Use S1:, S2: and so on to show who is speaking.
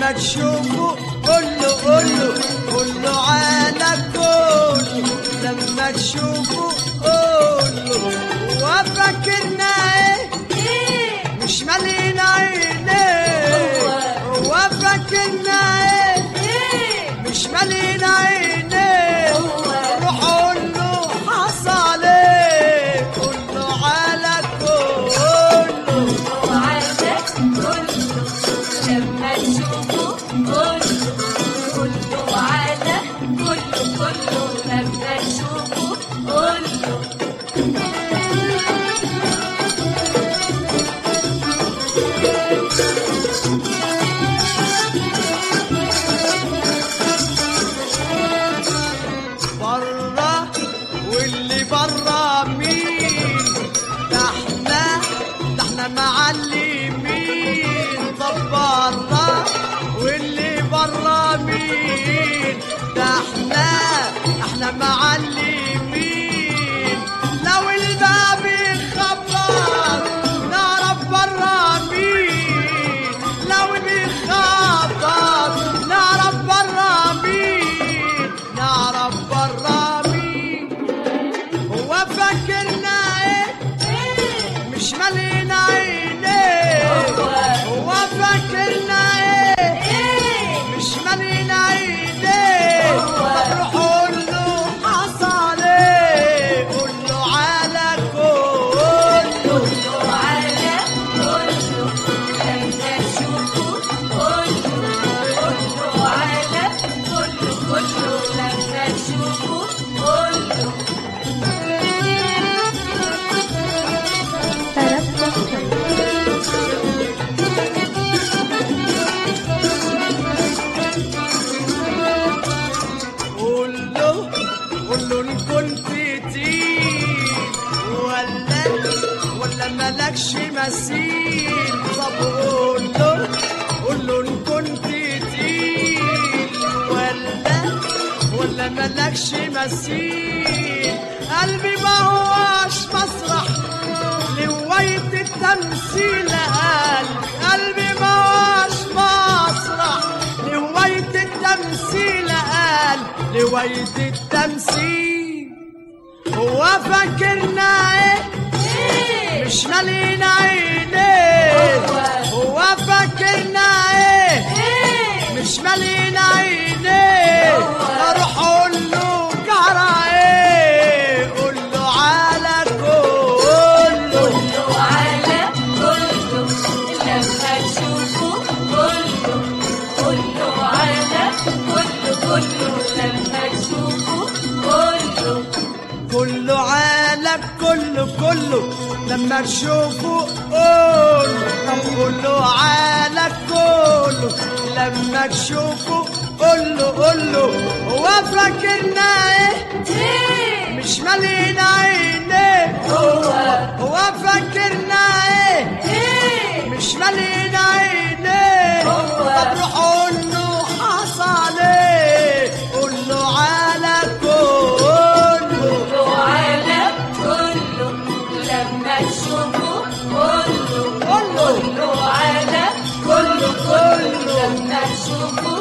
S1: لما تشوفه قول له قول له قول له على كله لما تشوفه قول له وفاكرنا ايه مش مالين عينيه هو فاكرنا ايه مش مالين عينيه روح قول له حصل ايه قول له على كله
S2: وعدك كله لما تشوفه كله كله وعدك كله كله لما تشوفه كله
S1: بره واللي بره مين ده احنا ده احنا معلمين طب بره واللي بره مين ده احنا احنا معلمين لو الباب يخبط نعرف بره مين لو بيخبط نعرف بره مين نعرف بره مين هو فاكرنا ايه مش مالين عينيه هو فاكرنا ايه مش مالين عينيه طب روح قول له حصل ايه قول له على كله
S2: كله على كله لما تشوفه كله كله على كله كله لما تشوفه كله
S1: قول له قول له ان كنت تقيل ولا ولا مالكش مثيل طب قول له قول له ان كنت تقيل ولا ولا مالكش مثيل قلبي ما هوش مسرح لهواية التمثيل قلبي قلبي ما هوش مسرح لهواية التمثيل قال لهواية التمثيل هو فاكرنا ايه مش مالين عينيه هو فاكرنا ايه مش مالين عينيه اروح اقول له جرى ايه قول له على كله
S2: كله على كله لما تشوفه كله كله على كله كله لما تشوفه كله
S1: كله عالك كله كله لما تشوفه قول طب كله عالك كله لما تشوفه قول له قول له هو فاكرنا ايه مش مالين عينيه هو هو فاكرنا ايه مش مالين عينيه طب روح قول له حصل ايه قول له على كله
S2: كله على كله لما تشوفه كله
S1: كله
S2: كله على كله كله لما تشوفه